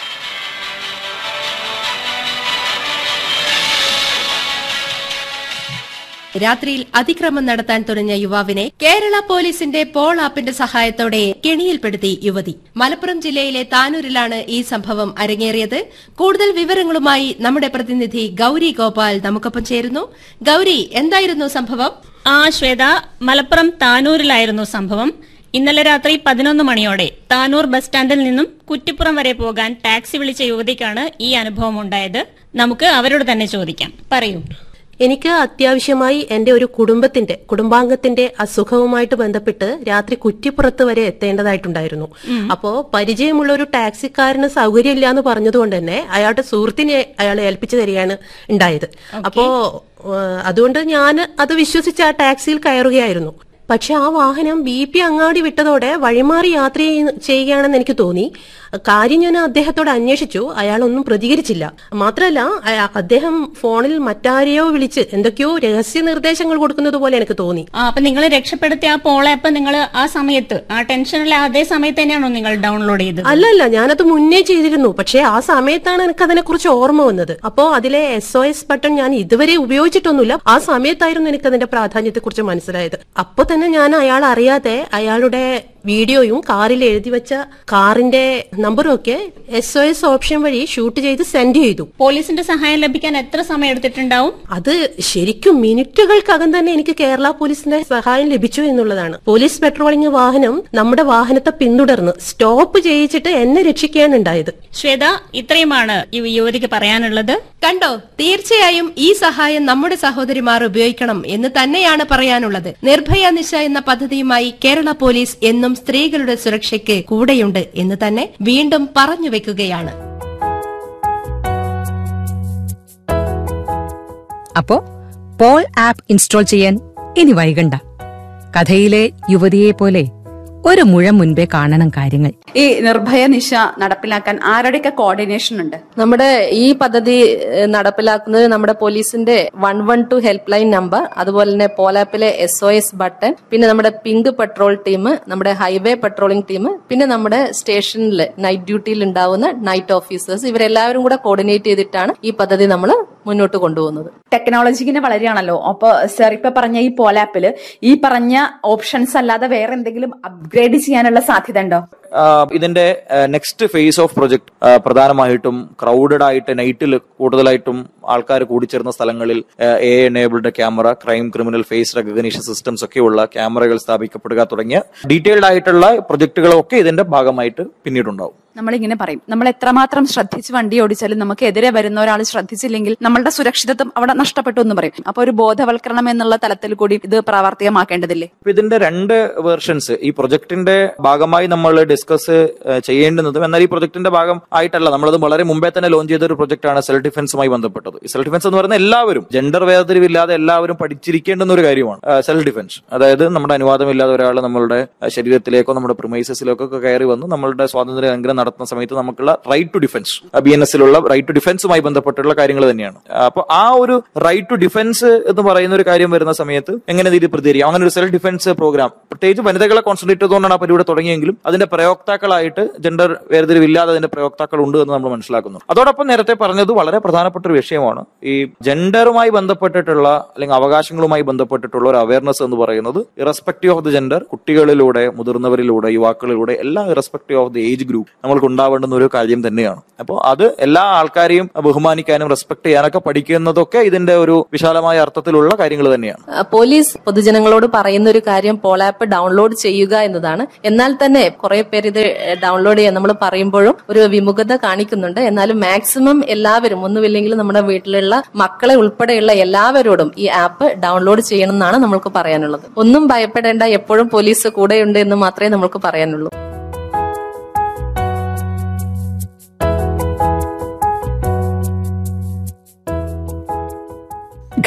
രാത്രിയിൽ അതിക്രമം നടത്താൻ തുനിഞ്ഞ യുവാവിനെ കേരള പോലീസിന്റെ പോൾ ആപ്പിന്റെ സഹായത്തോടെ കെണിയിൽപ്പെടുത്തി യുവതി മലപ്പുറം ജില്ലയിലെ താനൂരിലാണ് ഈ സംഭവം അരങ്ങേറിയത് കൂടുതൽ വിവരങ്ങളുമായി നമ്മുടെ പ്രതിനിധി ഗൌരി ഗോപാൽ നമുക്കൊപ്പം ചേരുന്നു ഗൌരി എന്തായിരുന്നു സംഭവം ആ ശ്വേത മലപ്പുറം താനൂരിലായിരുന്നു സംഭവം ഇന്നലെ രാത്രി പതിനൊന്ന് മണിയോടെ താനൂർ ബസ് സ്റ്റാൻഡിൽ നിന്നും കുറ്റിപ്പുറം വരെ പോകാൻ ടാക്സി വിളിച്ച യുവതിക്കാണ് ഈ അനുഭവം ഉണ്ടായത് നമുക്ക് അവരോട് തന്നെ ചോദിക്കാം പറയൂ എനിക്ക് അത്യാവശ്യമായി എന്റെ ഒരു കുടുംബത്തിന്റെ കുടുംബാംഗത്തിന്റെ അസുഖവുമായിട്ട് ബന്ധപ്പെട്ട് രാത്രി കുറ്റിപ്പുറത്ത് വരെ എത്തേണ്ടതായിട്ടുണ്ടായിരുന്നു അപ്പോ പരിചയമുള്ള ഒരു ടാക്സിക്കാരന് സൗകര്യമില്ല എന്ന് പറഞ്ഞതുകൊണ്ട് തന്നെ അയാളുടെ സുഹൃത്തിനെ അയാൾ ഏൽപ്പിച്ചു തരികയാണ് ഉണ്ടായത് അപ്പോ ഏഹ്, അതുകൊണ്ട് ഞാൻ അത് വിശ്വസിച്ച് ആ ടാക്സിയിൽ കയറുകയായിരുന്നു പക്ഷെ ആ വാഹനം ബി പി അങ്ങാടി വിട്ടതോടെ വഴിമാറി യാത്ര ചെയ്യുന്ന- ചെയ്യുകയാണെന്ന് എനിക്ക് തോന്നി കാര്യം ഞാൻ അദ്ദേഹത്തോട് അന്വേഷിച്ചു അയാൾ ഒന്നും പ്രതികരിച്ചില്ല മാത്രമല്ല അയ- അദ്ദേഹം ഫോണിൽ മറ്റാരെയോ വിളിച്ച് എന്തൊക്കെയോ രഹസ്യ നിർദ്ദേശങ്ങൾ കൊടുക്കുന്നത് പോലെ എനിക്ക് തോന്നി ആ അപ്പൊ നിങ്ങൾ രക്ഷപ്പെടുത്തിയ ആ പോൾ ആപ്പ് നിങ്ങൾ ആ സമയത്ത് ആ ടെൻഷനിലെ അതേ സമയത്ത് തന്നെയാണോ നിങ്ങൾ ഡൗൺലോഡ് ചെയ്തത് അല്ലല്ല ഞാനത് മുന്നേ ചെയ്തിരുന്നു പക്ഷെ ആ സമയത്താണ് എനിക്ക് അതിനെ കുറിച്ച് ഓർമ്മ വന്നത് അപ്പോ അതിലെ എസ് ഒ എസ് ബട്ടൺ ഞാൻ ഇതുവരെ ഉപയോഗിച്ചിട്ടൊന്നുമില്ല ആ സമയത്തായിരുന്നു എനിക്ക് അതിന്റെ പ്രാധാന്യത്തെ കുറിച്ച് മനസ്സിലായത് അപ്പൊ തന്നെ ഞാൻ അയാൾ അറിയാതെ അയാളുടെ വീഡിയോയും കാറിൽ എഴുതി വെച്ച കാറിന്റെ നമ്പറും ഒക്കെ എസ് ഒ എസ് ഓപ്ഷൻ വഴി ഷൂട്ട് ചെയ്ത് സെൻഡ് ചെയ്തു പോലീസിന്റെ സഹായം ലഭിക്കാൻ എത്ര സമയം എടുത്തിട്ടുണ്ടാവും അത് ശരിക്കും മിനിറ്റുകൾക്കകം തന്നെ എനിക്ക് കേരള പോലീസിന്റെ സഹായം ലഭിച്ചു എന്നുള്ളതാണ് പോലീസ് പെട്രോളിംഗ് വാഹനം നമ്മുടെ വാഹനത്തെ പിന്തുടർന്ന് സ്റ്റോപ്പ് ചെയ്യിച്ചിട്ട് എന്നെ രക്ഷിക്കുകയാണ് ഉണ്ടായത് ശ്വേത ഇത്രയുമാണ് ഈ യുവതിക്ക് പറയാനുള്ളത് കണ്ടോ തീർച്ചയായും ഈ സഹായം നമ്മുടെ സഹോദരിമാർ ഉപയോഗിക്കണം എന്ന് തന്നെയാണ് പറയാനുള്ളത് നിർഭയ നിശ എന്ന പദ്ധതിയുമായി കേരള പോലീസ് എന്നും സ്ത്രീകളുടെ സുരക്ഷയ്ക്ക് കൂടെയുണ്ട് എന്ന് തന്നെ വീണ്ടും പറഞ്ഞു വെക്കുകയാണ് അപ്പോ പോൾ ആപ്പ് ഇൻസ്റ്റാൾ ചെയ്യാൻ ഇനി വൈകണ്ട കഥയിലെ യുവതിയെ പോലെ ഒരു മുഴം മുൻപേ കാണണം കാര്യങ്ങൾ ഈ നിർഭയ നിശ നടപ്പിലാക്കാൻ ആരുടെയൊക്കെ കോർഡിനേഷൻ ഉണ്ട് നമ്മുടെ ഈ പദ്ധതി ഏഹ്, നടപ്പിലാക്കുന്നത് നമ്മുടെ പോലീസിന്റെ one one two help line number അതുപോലെ തന്നെ പോലാപ്പിലെ എസ് ഒ എസ് ബട്ടൺ പിന്നെ നമ്മുടെ പിങ്ക് പെട്രോൾ ടീം നമ്മുടെ ഹൈവേ പെട്രോളിംഗ് ടീം പിന്നെ നമ്മുടെ സ്റ്റേഷനിൽ നൈറ്റ് ഡ്യൂട്ടിയിൽ ഉണ്ടാവുന്ന നൈറ്റ് ഓഫീസേഴ്സ് ഇവരെല്ലാവരും കൂടെ കോർഡിനേറ്റ് ചെയ്തിട്ടാണ് ഈ പദ്ധതി നമ്മൾ മുന്നോട്ട് കൊണ്ടുപോകുന്നത് ടെക്നോളജി ഇങ്ങനെ വളരെയാണല്ലോ അപ്പൊ സർ ഇപ്പൊ പറഞ്ഞ ഈ പോലാപ്പില് ഈ പറഞ്ഞ ഓപ്ഷൻസ് അല്ലാതെ വേറെ എന്തെങ്കിലും അപ്ഗ്രേഡ് ചെയ്യാനുള്ള സാധ്യത ഉണ്ടോ ആഹ് ഇതിന്റെ നെക്സ്റ്റ് ഫേസ് ഓഫ് പ്രൊജക്ട് പ്രധാനമായിട്ടും ക്രൗഡഡ് ആയിട്ട് നൈറ്റിൽ കൂടുതലായിട്ടും ആൾക്കാർ കൂടിച്ചേർന്ന സ്ഥലങ്ങളിൽ A enabled camera crime criminal face recognition systems ഒക്കെയുള്ള ക്യാമറകൾ സ്ഥാപിക്കപ്പെടുക തുടങ്ങിയ ഡീറ്റെയിൽഡ് ആയിട്ടുള്ള പ്രൊജക്ടുകളൊക്കെ ഇതിന്റെ ഭാഗമായിട്ട് പിന്നീടുണ്ടാവും നമ്മളിങ്ങനെ പറയും നമ്മൾ എത്രമാത്രം ശ്രദ്ധിച്ച് വണ്ടി ഓടിച്ചാലും നമുക്ക് എതിരെ വരുന്ന ഒരാൾ ശ്രദ്ധിച്ചില്ലെങ്കിൽ നമ്മളുടെ സുരക്ഷിതത്വം അവിടെ നഷ്ടപ്പെട്ടു എന്ന് പറയും അപ്പൊ ഒരു ബോധവൽക്കരണം എന്നുള്ള തലത്തിൽ കൂടി ഇത് പ്രാവർത്തികമാക്കേണ്ടതില്ലേ അപ്പൊ ഇതിന്റെ രണ്ട് വേർഷൻസ് ഈ പ്രൊജക്ടിന്റെ ഭാഗമായി നമ്മൾ ഡിസ്കസ് ചെയ്യേണ്ടുന്നതും എന്നാൽ ഈ പ്രൊജക്ടിന്റെ ഭാഗം ആയിട്ടല്ല നമ്മളത് വളരെ മുമ്പേ തന്നെ ലോഞ്ച് ചെയ്ത ഒരു പ്രൊജക്ട് ആണ് സെൽഫ് ഡിഫൻസുമായി ബന്ധപ്പെട്ടത് ഈ സെൽഫ് ഡിഫൻസ് എന്ന് പറയുന്നത് എല്ലാവരും ജെൻഡർ വേർതിരിവില്ലാതെ എല്ലാവരും പഠിച്ചിരിക്കേണ്ടുന്ന ഒരു കാര്യമാണ് സെൽഫ് ഡിഫൻസ് അതായത് നമ്മുടെ അനുവാദമില്ലാതെ ഒരാൾ നമ്മളുടെ അഹ് ശരീരത്തിലേക്കോ നമ്മുടെ പ്രിമൈസസിലേക്കോ ഒക്കെ കയറി വന്ന് നമ്മളുടെ സ്വാതന്ത്ര്യ ലംഘനം നടത്തുന്ന സമയത്ത് നമുക്കുള്ള right to defence B N എസിലുള്ള റൈറ്റ് ടു ഡിഫൻസുമായി ബന്ധപ്പെട്ടുള്ള കാര്യങ്ങൾ തന്നെയാണ് അപ്പൊ ആ ഒരു റൈറ്റ് ടു ഡിഫൻസ് എന്ന് പറയുന്ന ഒരു കാര്യം വരുന്ന സമയത്ത് എങ്ങനെ രീതിയിൽ പ്രതികരിക്കാം അങ്ങനെ ഒരു സെൽഫ് ഡിഫൻസ് പ്രോഗ്രാം പ്രത്യേകിച്ച് വനിതകളെ കോൺസെൻട്രേറ്റ് ചെയ്തുകൊണ്ടാണ് ആ പരിപാടി തുടങ്ങിയെങ്കിലും അതിന്റെ പ്രയോക്താക്കളായിട്ട് ജെൻഡർ വേർതിരിവില്ലാതെ അതിന്റെ പ്രയോക്താക്കൾ ഉണ്ട് എന്ന് നമ്മൾ മനസ്സിലാക്കുന്നു അതോടൊപ്പം നേരത്തെ പറഞ്ഞത് വളരെ പ്രധാനപ്പെട്ട ഒരു വിഷയമാണ് ഈ ജെൻഡറുമായി ബന്ധപ്പെട്ടിട്ടുള്ള അല്ലെങ്കിൽ അവകാശങ്ങളുമായി ബന്ധപ്പെട്ടിട്ടുള്ള ഒരു അവയർനെസ് എന്ന് പറയുന്നത് ഇറസ്പെക്റ്റീവ് ഓഫ് ദി ജെൻഡർ കുട്ടികളിലൂടെ മുതിർന്നവരിലൂടെ യുവാക്കളിലൂടെ എല്ലാം irrespective of the age group നമ്മൾക്ക് ഉണ്ടാവേണ്ടുന്ന ഒരു കാര്യം തന്നെയാണ് അപ്പോൾ അത് എല്ലാ ആൾക്കാരെയും ബഹുമാനിക്കാനും റെസ്പെക്ട് ചെയ്യാനൊക്കെ പഠിക്കുന്നതൊക്കെ ഇതിന്റെ ഒരു വിശാലമായ അർത്ഥത്തിലുള്ള കാര്യങ്ങൾ തന്നെയാണ് ആ, പോലീസ് പൊതുജനങ്ങളോട് പറയുന്ന ഒരു കാര്യം പോൾ ആപ്പ് ഡൗൺലോഡ് ചെയ്യുക എന്നതാണ് എന്നാൽ തന്നെ കുറെ പേര് ഇത് ഡൗൺലോഡ് ചെയ്യാൻ നമ്മൾ പറയുമ്പോഴും ഒരു വിമുഖത കാണിക്കുന്നുണ്ട് എന്നാലും മാക്സിമം എല്ലാവരും ഒന്നുമില്ലെങ്കിലും നമ്മുടെ വീട്ടിലുള്ള മക്കളെ ഉൾപ്പെടെയുള്ള എല്ലാവരോടും ഈ ആപ്പ് ഡൗൺലോഡ് ചെയ്യണം എന്നാണ് നമ്മൾക്ക് പറയാനുള്ളത് ഒന്നും ഭയപ്പെടേണ്ട എപ്പോഴും പോലീസ് കൂടെയുണ്ട് എന്ന് മാത്രമേ നമ്മൾക്ക് പറയാനുള്ളൂ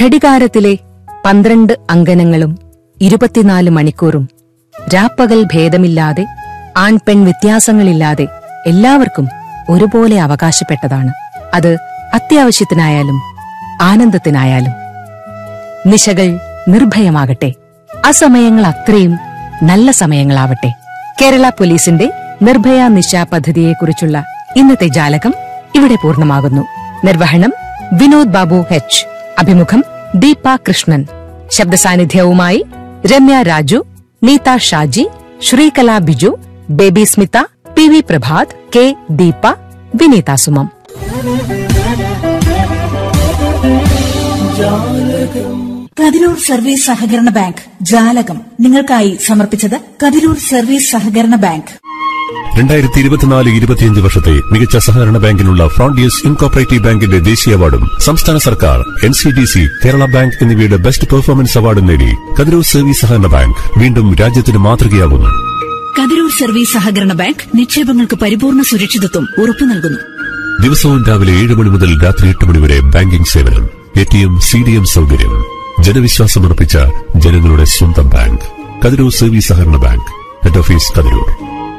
ഘടികാരത്തിലെ പന്ത്രണ്ട് അങ്കനങ്ങളും ഇരുപത്തിനാല് മണിക്കൂറും രാപ്പകൽ ഭേദമില്ലാതെ ആൺപെൺ വ്യത്യാസങ്ങളില്ലാതെ എല്ലാവർക്കും ഒരുപോലെ അവകാശപ്പെട്ടതാണ് അത് അത്യാവശ്യത്തിനായാലും ആനന്ദത്തിനായാലും നിശകൾ നിർഭയമാകട്ടെ അസമയങ്ങൾ അത്രയും നല്ല സമയങ്ങളാവട്ടെ കേരള പോലീസിന്റെ നിർഭയ നിശ പദ്ധതിയെക്കുറിച്ചുള്ള ഇന്നത്തെ ജാലകം ഇവിടെ പൂർണ്ണമാകുന്നു നിർവഹണം വിനോദ് ബാബു എച്ച് അഭിമുഖം ദീപ കൃഷ്ണൻ ശബ്ദസാന്നിധ്യവുമായി Ramya Raju Neetha Shaji Sreekala Biju Baby Smitha P V Prabhath K Deepa Vineetha Sumam Kathirur service സഹകരണ ബാങ്ക് ജാലകം നിങ്ങൾക്കായി സമർപ്പിച്ചത് കതിരൂർ സർവീസ് സഹകരണ ബാങ്ക് രണ്ടായിരത്തി ഇരുപത്തിനാല് ഇരുപത്തിയഞ്ച് വർഷത്തെ മികച്ച സഹകരണ ബാങ്കിനുള്ള ഫ്രോണ്ടിയസ് ഇൻകോപ്പറേറ്റീവ് ബാങ്കിന്റെ ദേശീയ അവാർഡും സംസ്ഥാന സർക്കാർ N C D C Kerala bank എന്നിവയുടെ ബെസ്റ്റ് പെർഫോമൻസ് അവാർഡും നേടി കതിരൂർ സർവീസ് സഹകരണ ബാങ്ക് വീണ്ടും രാജ്യത്തിന് മാതൃകയാകുന്നു കതിരൂർ സർവീസ് സഹകരണ ബാങ്ക് നിക്ഷേപങ്ങൾക്ക് പരിപൂർണ സുരക്ഷിതത്വം ഉറപ്പു നൽകുന്നു ദിവസവും രാവിലെ ഏഴ് മണി മുതൽ രാത്രി എട്ട് മണി വരെ ബാങ്കിംഗ് സേവനം A T M C D M സൗകര്യം ജനവിശ്വാസമർപ്പിച്ച ജനങ്ങളുടെ സ്വന്തം ബാങ്ക് കതിരൂർ സർവീസ് സഹകരണ bank head office Kathirur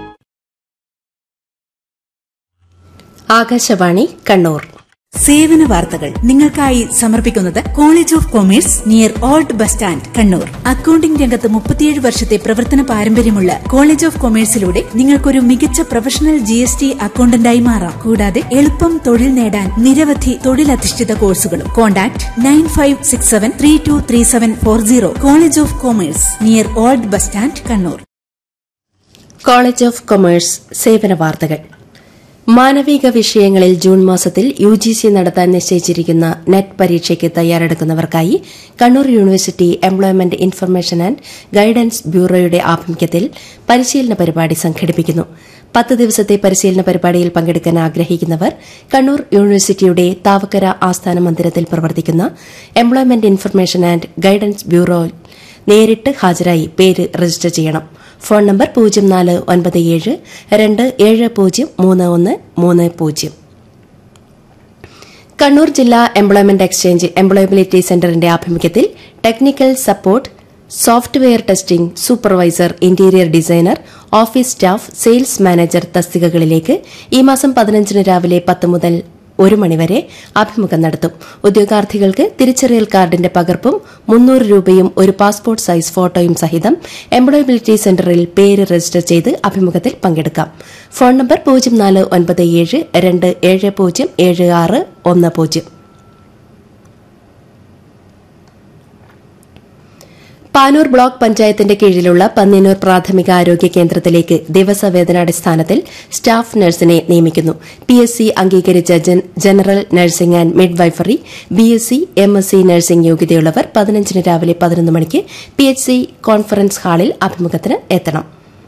Akashvani Kannur സേവന വാർത്തകൾ നിങ്ങൾക്കായി സമർപ്പിക്കുന്നത് college of commerce near old bus stand Kannur accounting രംഗത്ത് മുപ്പത്തിയേഴ് വർഷത്തെ പ്രവർത്തന പാരമ്പര്യമുള്ള കോളേജ് ഓഫ് കൊമേഴ്സിലൂടെ നിങ്ങൾക്കൊരു മികച്ച പ്രൊഫഷണൽ ജി എസ് ടി അക്കൌണ്ടന്റായി മാറാം കൂടാതെ എളുപ്പം തൊഴിൽ നേടാൻ നിരവധി തൊഴിലധിഷ്ഠിത കോഴ്സുകളും contact nine five six seven three two three seven four zero college of commerce near old bus stand Kannur college of commerce സേവന വാർത്തകൾ മാനവിക വിഷയങ്ങളിൽ ജൂൺ മാസത്തിൽ യു ജി സി നടത്താൻ നിശ്ചയിച്ചിരിക്കുന്ന നെറ്റ് പരീക്ഷയ്ക്ക് തയ്യാറെടുക്കുന്നവർക്കായി Kannur university employment information and guidance ബ്യൂറോയുടെ ആഭിമുഖ്യത്തിൽ പരിശീലന പരിപാടി സംഘടിപ്പിക്കുന്നു പത്ത് ദിവസത്തെ പരിശീലന പരിപാടിയിൽ പങ്കെടുക്കാൻ ആഗ്രഹിക്കുന്നവർ കണ്ണൂർ യൂണിവേഴ്സിറ്റിയുടെ താവക്കര ആസ്ഥാന മന്ദിരത്തിൽ പ്രവർത്തിക്കുന്ന employment information and guidance bureau നേരിട്ട് ഹാജരായി പേര് രജിസ്റ്റർ ചെയ്യണം ഫോൺ നമ്പർ പൂജ്യം നാല് ഒൻപത് ഏഴ് രണ്ട് ഏഴ് പൂജ്യം മൂന്ന് ഒന്ന് മൂന്ന് പൂജ്യം കണ്ണൂർ ജില്ലാ എംപ്ലോയ്മെന്റ് എക്സ്ചേഞ്ച് എംപ്ലോയബിലിറ്റി സെന്ററിന്റെ ആഭിമുഖ്യത്തിൽ technical support software testing supervisor interior designer office staff sales manager തസ്തികകളിലേക്ക് ഈ മാസം പതിനഞ്ചിന് രാവിലെ പത്ത് മുതൽ ഒരു മണിവരെ അഭിമുഖം നടത്തും ഉദ്യോഗാർത്ഥികൾക്ക് തിരിച്ചറിയൽ കാർഡിന്റെ പകർപ്പും മുന്നൂറ് രൂപയും ഒരു പാസ്പോർട്ട് സൈസ് ഫോട്ടോയും സഹിതം എംപ്ലോയബിലിറ്റി സെന്ററിൽ പേര് രജിസ്റ്റർ ചെയ്ത് അഭിമുഖത്തിൽ പങ്കെടുക്കാം ഫോൺ നമ്പർ പൂജ്യം നാല് ഒൻപത് ഏഴ് രണ്ട് ഏഴ് പൂജ്യം ഏഴ് ആറ് ഒന്ന് പൂജ്യം പാനൂർ ബ്ലോക്ക് പഞ്ചായത്തിന്റെ കീഴിലുള്ള പന്നിനൂർ പ്രാഥമിക ആരോഗ്യ കേന്ദ്രത്തിലേക്ക് ദിവസവേതനാടിസ്ഥാനത്തിൽ സ്റ്റാഫ് നഴ്സിനെ നിയമിക്കുന്നു പി എസ് സി അംഗീകരിച്ച general nursing and midwifery B S C M S C nursing യോഗ്യതയുള്ളവർ പതിനഞ്ചിന് രാവിലെ പതിനൊന്ന് മണിക്ക് പി എച്ച് സി കോൺഫറൻസ് ഹാളിൽ അഭിമുഖത്തിന് എത്തണം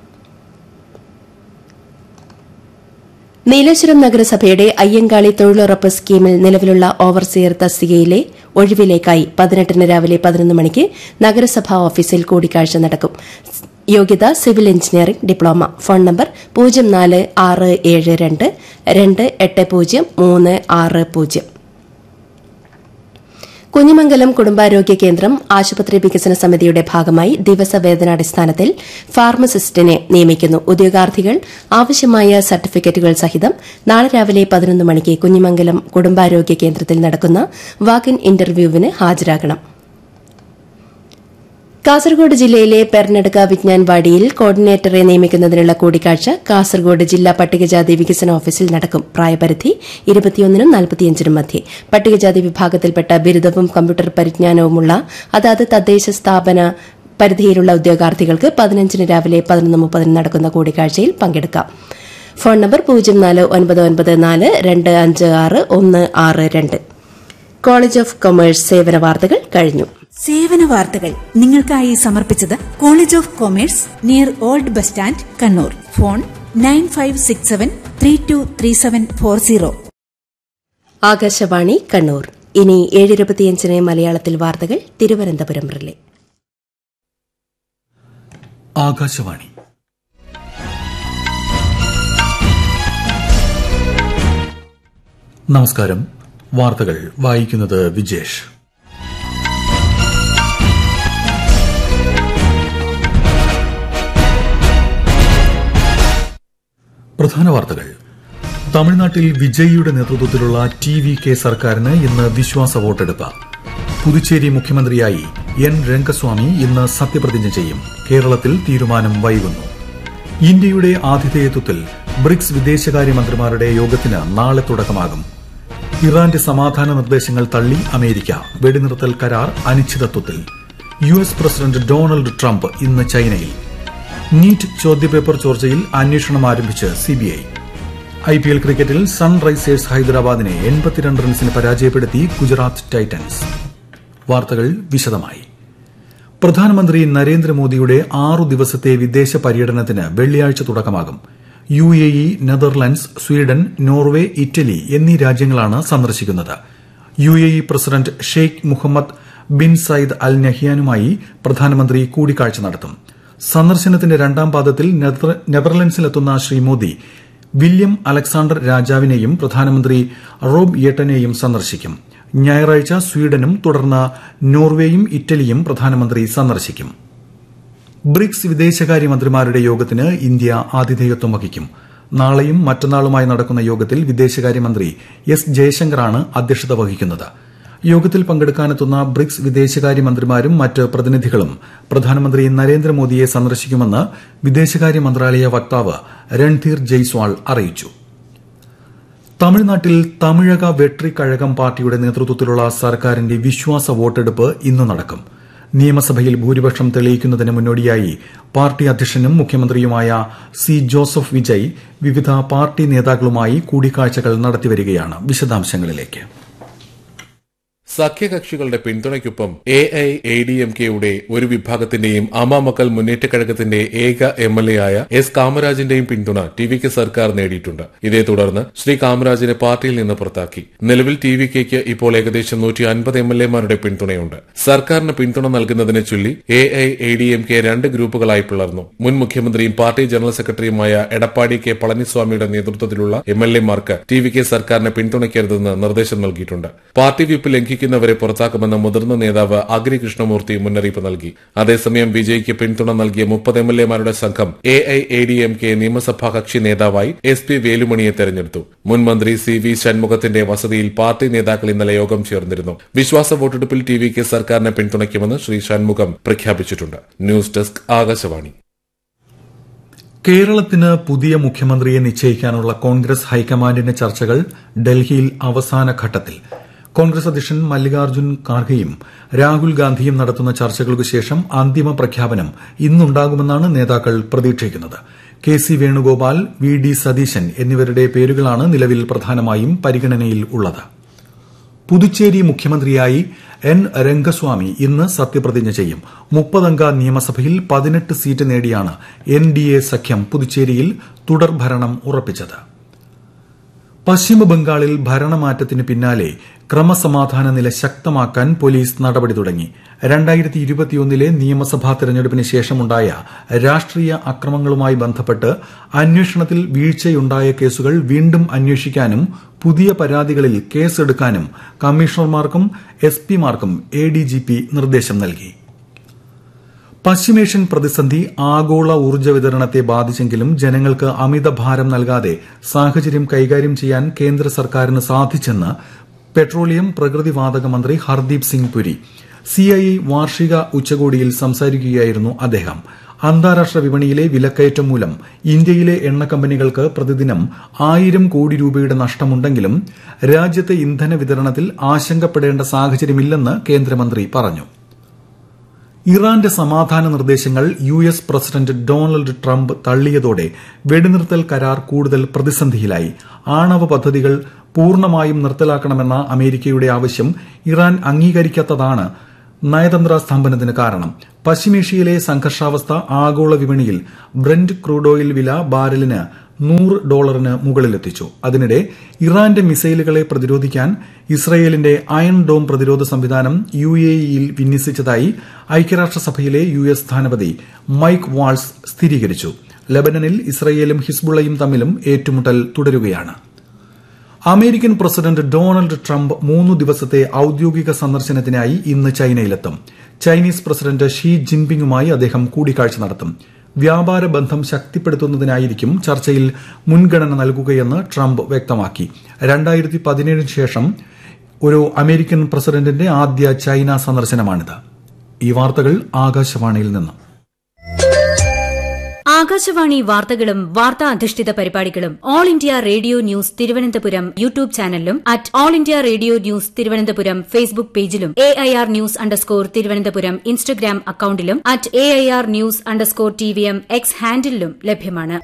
നീലേശ്വരം നഗരസഭയുടെ അയ്യങ്കാളി തൊഴിലുറപ്പ് സ്കീമിൽ നിലവിലുള്ള ഓവർസിയർ തസ്തികയിലെ ഒഴിവിലേക്കായി പതിനെട്ടിന് രാവിലെ പതിനൊന്ന് മണിക്ക് നഗരസഭാ ഓഫീസിൽ കൂടിക്കാഴ്ച നടക്കും യോഗ്യത civil engineering diploma phone number പൂജ്യം നാല് ആറ് ഏഴ് രണ്ട് രണ്ട് എട്ട് പൂജ്യം മൂന്ന് ആറ് പൂജ്യം കുഞ്ഞിമംഗലം കുടുംബാരോഗ്യ കേന്ദ്രം ആശുപത്രി വികസന സമിതിയുടെ ഭാഗമായി ദിവസവേതനാടിസ്ഥാനത്തിൽ ഫാർമസിസ്റ്റിനെ നിയമിക്കുന്നു ഉദ്യോഗാർത്ഥികൾ ആവശ്യമായ സർട്ടിഫിക്കറ്റുകൾ സഹിതം നാളെ രാവിലെ പതിനൊന്ന് മണിക്ക് കുഞ്ഞിമംഗലം കുടുംബാരോഗ്യ കേന്ദ്രത്തിൽ നടക്കുന്ന വാക്കിൻ ഇന്റർവ്യൂവിന് ഹാജരാകണം കാസർഗോഡ് ജില്ലയിലെ പെർനടുക്ക വിജ്ഞാൻവാടിയിൽ കോർഡിനേറ്ററെ നിയമിക്കുന്നതിനുള്ള കൂടിക്കാഴ്ച കാസർഗോഡ് ജില്ലാ പട്ടികജാതി വികസന ഓഫീസിൽ നടക്കും പ്രായപരിധി ഇരുപത്തിയൊന്നിനും നാൽപ്പത്തിയഞ്ചിനും മധ്യേ പട്ടികജാതി വിഭാഗത്തിൽപ്പെട്ട ബിരുദവും കമ്പ്യൂട്ടർ പരിജ്ഞാനവുമുള്ള അതാത് തദ്ദേശ സ്ഥാപന പരിധിയിലുള്ള ഉദ്യോഗാർത്ഥികൾക്ക് പതിനഞ്ചിന് രാവിലെ പതിനൊന്ന് മുപ്പതിന് നടക്കുന്ന കൂടിക്കാഴ്ചയിൽ പങ്കെടുക്കാം ഫോൺ നമ്പർ പൂജ്യം നാല് ഒൻപത് ഒൻപത് നാല് രണ്ട് അഞ്ച് ആറ് ഒന്ന് ആറ് രണ്ട് കോളേജ് ഓഫ് കൊമേഴ്സ് സേവന വാർത്തകൾ കഴിഞ്ഞു സേവന വാർത്തകൾ നിങ്ങൾക്കായി സമർപ്പിച്ചത് college of commerce near old bus stand Kannur phone nine five six seven three two three seven four zero Akashvani Kannur ഇനി ഏഴ് ഇരുപത്തിയഞ്ചിന് മലയാളത്തിൽ വാർത്തകൾ തിരുവനന്തപുരം റിലേ ആകാശവാണി നമസ്കാരം വാർത്തകൾ വായിക്കുന്നത് വിജേഷ് പ്രധാന വാർത്തകൾ തമിഴ്നാട്ടിൽ വിജയിയുടെ നേതൃത്വത്തിലുള്ള ടി വി കെ സർക്കാരിന് ഇന്ന് വിശ്വാസ വോട്ടെടുപ്പ് പുതുച്ചേരി മുഖ്യമന്ത്രിയായി എൻ രംഗസ്വാമി ഇന്ന് സത്യപ്രതിജ്ഞ ചെയ്യും കേരളത്തിൽ തീരുമാനം വൈകുന്നു ഇന്ത്യയുടെ ആതിഥേയത്വത്തിൽ ബ്രിക്സ് വിദേശകാര്യമന്ത്രിമാരുടെ യോഗത്തിന് നാളെ തുടക്കമാകും ഇറാന്റെ സമാധാന നിർദ്ദേശങ്ങൾ തള്ളി അമേരിക്ക വെടിനിർത്തൽ കരാർ അനിശ്ചിതത്വത്തിൽ U S president Donald Trump ഇന്ന് ചൈനയിൽ നീറ്റ് ചോദ്യപേപ്പർ ചോർച്ചയിൽ അന്വേഷണം ആരംഭിച്ച് സിബിഐ ഐ പി എൽ ക്രിക്കറ്റിൽ സൺറൈസേഴ്സ് ഹൈദരാബാദിനെ എൺപത്തിരണ്ട് റൺസിന് പരാജയപ്പെടുത്തി ഗുജറാത്ത് ടൈറ്റൻസ് വാർത്തകൾ വിശദമായി പ്രധാനമന്ത്രി നരേന്ദ്രമോദിയുടെ ആറു ദിവസത്തെ വിദേശ പര്യടനത്തിന് വെള്ളിയാഴ്ച തുടക്കമാകും U A E Netherlands Sweden Norway Italy എന്നീ രാജ്യങ്ങളാണ് സന്ദർശിക്കുന്നത് U A E president Sheikh Mohammed bin Zayed Al നഹ്യാനുമായി പ്രധാനമന്ത്രി കൂടിക്കാഴ്ച നടത്തും സന്ദർശനത്തിന്റെ രണ്ടാം പാദത്തിൽ നെതർലൻഡ്സിലെത്തുന്ന ശ്രീ മോദി വില്യം അലക്സാണ്ടർ രാജാവിനെയും പ്രധാനമന്ത്രി റോബ് യെട്ടനെയും സന്ദർശിക്കും ഞായറാഴ്ച സ്വീഡനും തുടർന്ന് നോർവേയും ഇറ്റലിയും പ്രധാനമന്ത്രി സന്ദർശിക്കും ബ്രിക്സ് വിദേശകാര്യമന്ത്രിമാരുടെ യോഗത്തിന് ഇന്ത്യ ആതിഥേയത്വം വഹിക്കും നാളെയും മറ്റന്നാളുമായി നടക്കുന്ന യോഗത്തിൽ വിദേശകാര്യമന്ത്രി എസ് ജയശങ്കറാണ് അധ്യക്ഷത വഹിക്കുന്നത് യോഗത്തിൽ പങ്കെടുക്കാനെത്തുന്ന ബ്രിക്സ് വിദേശകാര്യമന്ത്രിമാരും മറ്റ് പ്രതിനിധികളും പ്രധാനമന്ത്രി നരേന്ദ്രമോദിയെ സന്ദർശിക്കുമെന്ന് വിദേശകാര്യ മന്ത്രാലയ വക്താവ് രൺധീർ ജയ്സ്വാൾ അറിയിച്ചു തമിഴ്നാട്ടിൽ തമിഴക വെട്രിക്കഴകം പാർട്ടിയുടെ നേതൃത്വത്തിലുള്ള സർക്കാരിന്റെ വിശ്വാസ വോട്ടെടുപ്പ് ഇന്ന് നടക്കും നിയമസഭയിൽ ഭൂരിപക്ഷം തെളിയിക്കുന്നതിന് മുന്നോടിയായി പാർട്ടി അധ്യക്ഷനും മുഖ്യമന്ത്രിയുമായ സി ജോസഫ് വിജയ് വിവിധ പാർട്ടി നേതാക്കളുമായി കൂടിക്കാഴ്ചകൾ നടത്തിവരികയാണ് വിശദാംശങ്ങളിലേക്ക് സഖ്യകക്ഷികളുടെ പിന്തുണയ്ക്കൊപ്പം A I A D M കെയുടെ ഒരു വിഭാഗത്തിന്റെയും അമാമക്കൾ മുന്നേറ്റ കഴകത്തിന്റെ ഏക എം എൽ എ ആയ എസ് കാമരാജിന്റെയും പിന്തുണ ടി വി കെ സർക്കാർ നേടിയിട്ടുണ്ട് ഇതേ തുടർന്ന് ശ്രീ കാമരാജിനെ പാർട്ടിയിൽ നിന്ന് പുറത്താക്കി നിലവിൽ ടി വി കെക്ക് ഇപ്പോൾ ഏകദേശം നൂറ്റി അൻപത് എം എൽ എമാരുടെ പിന്തുണയുണ്ട് സർക്കാരിന് പിന്തുണ നൽകുന്നതിനെ ചൊല്ലി A I A D M K രണ്ട് ഗ്രൂപ്പുകളായി പിളർന്നു മുൻ മുഖ്യമന്ത്രിയും പാർട്ടി ജനറൽ സെക്രട്ടറിയുമായ എടപ്പാടി കെ പളനിസ്വാമിയുടെ നേതൃത്വത്തിലുള്ള എം എൽ എമാർക്ക് ടി വി കെ സർക്കാരിനെ പിന്തുണയ്ക്കരുതെന്ന് നിർദ്ദേശം നൽകിയിട്ടുണ്ട് പാർട്ടി വിപ്പ് ലംഘിക്കുന്നവരെ പുറത്താക്കുമെന്ന് മുതിർന്ന നേതാവ് അഗ്രി കൃഷ്ണമൂർത്തി മുന്നറിയിപ്പ് നൽകി അതേസമയം വിജയ്ക്ക് പിന്തുണ നൽകിയ മുപ്പത് എം എൽ എമാരുടെ സംഘം A I A D M K നിയമസഭാ കക്ഷി നേതാവായി എസ് പി വേലുമണിയെ തെരഞ്ഞെടുത്തു മുൻ മന്ത്രി സി വി ഷൺമുഖത്തിന്റെ വസതിയിൽ പാർട്ടി നേതാക്കൾ ഇന്നലെ യോഗം ചേർന്നിരുന്നു വിശ്വാസ വോട്ടെടുപ്പിൽ ടി വി കെ സർക്കാരിനെ പിന്തുണയ്ക്കുമെന്ന് ശ്രീ ഷൺമുഖം പ്രഖ്യാപിച്ചിട്ടുണ്ട് ന്യൂസ് ഡെസ്ക് ആകാശവാണി കേരളത്തിന് പുതിയ മുഖ്യമന്ത്രിയെ നിശ്ചയിക്കാനുള്ള കോൺഗ്രസ് ഹൈക്കമാൻഡിന്റെ ചർച്ചകൾ ഡൽഹിയിൽ അവസാന ഘട്ടത്തിൽ കോൺഗ്രസ് അധ്യക്ഷൻ മല്ലികാർജ്ജുൻ ഖാർഗെയും രാഹുൽ ഗാന്ധിയും നടത്തുന്ന ചർച്ചകൾക്കു ശേഷം അന്തിമ പ്രഖ്യാപനം ഇന്നുണ്ടാകുമെന്നാണ് നേതാക്കൾ പ്രതീക്ഷിക്കുന്നത് K C Venugopal V D Satheesan എന്നിവരുടെ പേരുകളാണ് നിലവിൽ പ്രധാനമായും പരിഗണനയിൽ ഉള്ളത് പുതുച്ചേരി മുഖ്യമന്ത്രിയായി എൻ രംഗസ്വാമി ഇന്ന് സത്യപ്രതിജ്ഞ ചെയ്യും മുപ്പതംഗ നിയമസഭയിൽ പതിനെട്ട് സീറ്റ് നേടിയാണ് എൻ ഡി എ സഖ്യം പുതുച്ചേരിയിൽ തുടർഭരണം ഉറപ്പിച്ചത് പശ്ചിമബംഗാളിൽ ഭരണമാറ്റത്തിന് പിന്നാലെ ക്രമസമാധാന നില ശക്തമാക്കാൻ പോലീസ് നടപടി തുടങ്ങി രണ്ടായിരത്തി ഇരുപത്തിയൊന്നിലെ നിയമസഭാ തെരഞ്ഞെടുപ്പിന് ശേഷമുണ്ടായ രാഷ്ട്രീയ അക്രമങ്ങളുമായി ബന്ധപ്പെട്ട് അന്വേഷണത്തിൽ വീഴ്ചയുണ്ടായ കേസുകൾ വീണ്ടും അന്വേഷിക്കാനും പുതിയ പരാതികളിൽ കേസെടുക്കാനും കമ്മീഷണർമാർക്കും എസ് പിമാർക്കും എ ഡി ജി പി നിർദ്ദേശം നൽകി പശ്ചിമേഷ്യൻ പ്രതിസന്ധി ആഗോള ഊർജ്ജ വിതരണത്തെ ബാധിച്ചെങ്കിലും ജനങ്ങൾക്ക് അമിതഭാരം നൽകാതെ സാഹചര്യം കൈകാര്യം ചെയ്യാൻ കേന്ദ്ര സർക്കാരിന് സാധിച്ചെന്ന് പെട്രോളിയം പ്രകൃതിവാതക മന്ത്രി ഹർദീപ് സിംഗ് പുരി സിഐ വാർഷിക ഉച്ചകോടിയിൽ സംസാരിക്കുകയായിരുന്നു അദ്ദേഹം അന്താരാഷ്ട്ര വിപണിയിലെ വിലക്കയറ്റം മൂലം ഇന്ത്യയിലെ എണ്ണ കമ്പനികൾക്ക് പ്രതിദിനം ആയിരം കോടി രൂപയുടെ നഷ്ടമുണ്ടെങ്കിലും രാജ്യത്തെ ഇന്ധന വിതരണത്തിൽ ആശങ്കപ്പെടേണ്ട സാഹചര്യമില്ലെന്ന് കേന്ദ്രമന്ത്രി പറഞ്ഞു ഇറാന്റെ സമാധാന നിർദ്ദേശങ്ങൾ U S president Donald Trump തള്ളിയതോടെ വെടിനിർത്തൽ കരാർ കൂടുതൽ പ്രതിസന്ധിയിലായി ആണവ പദ്ധതികൾ പൂർണ്ണമായും നിർത്തലാക്കണമെന്ന അമേരിക്കയുടെ ആവശ്യം ഇറാൻ അംഗീകരിക്കാത്തതാണ് നയതന്ത്ര സ്തംഭനത്തിന് കാരണം പശ്ചിമേഷ്യയിലെ സംഘർഷാവസ്ഥ ആഗോള വിപണിയിൽ ബ്രന്റ് ക്രൂഡ് ഓയിൽ വില ബാരലിന് നൂറ് ഡോളറിന് മുകളിലെത്തിച്ചു അതിനിടെ ഇറാന്റെ മിസൈലുകളെ പ്രതിരോധിക്കാൻ ഇസ്രയേലിന്റെ അയൺ ഡോം പ്രതിരോധ സംവിധാനം യു എ ഇയിൽ വിന്യസിച്ചതായി ഐക്യരാഷ്ട്രസഭയിലെ യു എസ് സ്ഥാനപതി മൈക്ക് വാൾസ് സ്ഥിരീകരിച്ചു ലബനനിൽ ഇസ്രയേലും ഹിസ്ബുള്ളയും തമ്മിലും ഏറ്റുമുട്ടൽ തുടരുകയാണ് അമേരിക്കൻ പ്രസിഡന്റ് ഡൊണാൾഡ് ട്രംപ് മൂന്നു ദിവസത്തെ ഔദ്യോഗിക സന്ദർശനത്തിനായി ഇന്ന് ചൈനയിലെത്തും ചൈനീസ് പ്രസിഡന്റ് ഷീ ജിൻപിങ്ങുമായി അദ്ദേഹം കൂടിക്കാഴ്ച നടത്തും വ്യാപാര ബന്ധം ശക്തിപ്പെടുത്തുന്നതിനായിരിക്കും ചർച്ചയിൽ മുൻഗണന നൽകുകയെന്ന് ട്രംപ് വ്യക്തമാക്കി രണ്ടായിരത്തി പതിനേഴിന് ശേഷം ഒരു അമേരിക്കൻ പ്രസിഡന്റിന്റെ ആദ്യ ചൈന സന്ദർശനമാണിത് ഈ വാർത്തകൾ ആകാശവാണിയിൽ നിന്നും ആകാശവാണി വാർത്തകളും വാർത്താ അധിഷ്ഠിത പരിപാടികളും All India Radio News Thiruvananthapuram YouTube ചാനലിലും at All India Radio News Thiruvananthapuram Facebook പേജിലും A I R news underscore Thiruvananthapuram Instagram അക്കൌണ്ടിലും at A I R news underscore T V M X ഹാൻഡിലും ലഭ്യമാണ്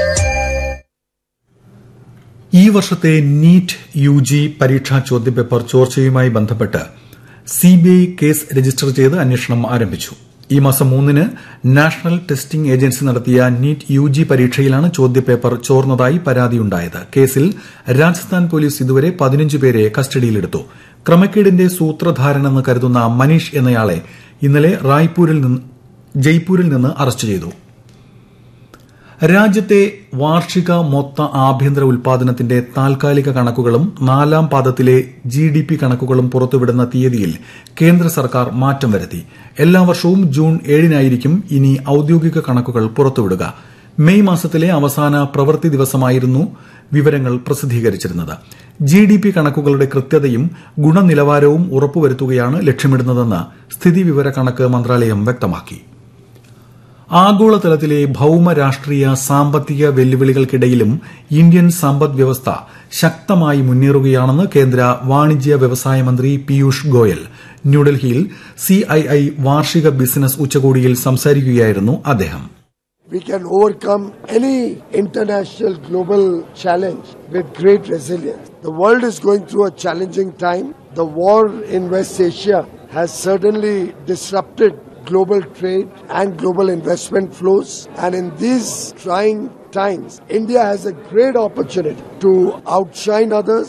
ഈ വർഷത്തെ നീറ്റ് യു ജി പരീക്ഷാ ചോദ്യപേപ്പർ ചോർച്ചയുമായി ബന്ധപ്പെട്ട് സിബിഐ കേസ് രജിസ്റ്റർ ചെയ്ത് അന്വേഷണം ആരംഭിച്ചു ഈ മാസം മൂന്നിന് നാഷണൽ ടെസ്റ്റിംഗ് ഏജൻസി നടത്തിയ നീറ്റ് യു ജി പരീക്ഷയിലാണ് ചോദ്യപേപ്പർ ചോർന്നതായി പരാതിയുണ്ടായത് കേസിൽ രാജസ്ഥാൻ പോലീസ് ഇതുവരെ പതിനഞ്ച് പേരെ കസ്റ്റഡിയിലെടുത്തു ക്രമക്കേടിന്റെ സൂത്രധാരനെന്ന് കരുതുന്ന മനീഷ് എന്നയാളെ ഇന്നലെ റായ്പൂരിൽ നിന്ന് ജയ്പൂരിൽ നിന്ന് അറസ്റ്റ് ചെയ്തു രാജ്യത്തെ വാർഷിക മൊത്ത ആഭ്യന്തര ഉൽപാദനത്തിന്റെ താൽക്കാലിക കണക്കുകളും നാലാം പാദത്തിലെ ജി ഡി പി കണക്കുകളും പുറത്തുവിടുന്ന തീയതിയിൽ കേന്ദ്ര സർക്കാർ മാറ്റം വരുത്തി എല്ലാ വർഷവും ജൂൺ ഏഴിനായിരിക്കും ഇനി ഔദ്യോഗിക കണക്കുകൾ പുറത്തുവിടുക മെയ് മാസത്തിലെ അവസാന പ്രവൃത്തി ദിവസമായിരുന്നു വിവരങ്ങൾ പ്രസിദ്ധീകരിച്ചിരുന്നത് ജി ഡി പി കണക്കുകളുടെ കൃത്യതയും ഗുണനിലവാരവും ഉറപ്പുവരുത്തുകയാണ് ലക്ഷ്യമിടുന്നതെന്ന് സ്ഥിതിവിവര കണക്ക് മന്ത്രാലയം വ്യക്തമാക്കി ആഗോളതലത്തിലെ ഭൌമ രാഷ്ട്രീയ സാമ്പത്തിക വെല്ലുവിളികൾക്കിടയിലും ഇന്ത്യൻ സമ്പദ് വ്യവസ്ഥ ശക്തമായി മുന്നേറുകയാണെന്ന് കേന്ദ്ര വാണിജ്യ വ്യവസായ മന്ത്രി പീയൂഷ് ഗോയൽ ന്യൂഡൽഹിയിൽ സിഐഐ വാർഷിക ബിസിനസ് ഉച്ചകോടിയിൽ സംസാരിക്കുകയായിരുന്നു അദ്ദേഹം We can overcome any international global challenge with great resilience. The world is going through a challenging time. The war in West Asia has certainly disrupted global trade and global investment flows. And in these trying times, India has a great opportunity to outshine others.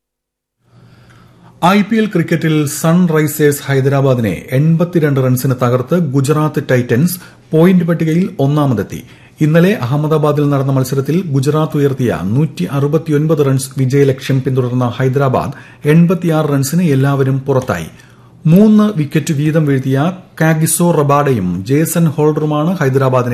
I P L ക്രിക്കറ്റിൽ Sunrisers ഹൈദരാബാദിനെ എൺപത്തിരണ്ട് റൺസിന് തകർത്ത് Gujarat Titans point പട്ടികയിൽ ഒന്നാമതെത്തി ഇന്നലെ അഹമ്മദാബാദിൽ നടന്ന മത്സരത്തിൽ ഗുജറാത്ത് ഉയർത്തിയ നൂറ്റി അറുപത്തിയൊൻപത് റൺസ് വിജയലക്ഷ്യം പിന്തുടർന്ന ഹൈദരാബാദ് എൺപത്തിയാറ് റൺസിന് എല്ലാവരും പുറത്തായി മൂന്ന് വിക്കറ്റ് വീതം വീഴ്ത്തിയ കാഗിസോ റബാഡയും ജേസൺ ഹോൾഡറുമാണ് ഹൈദരാബാദിനെ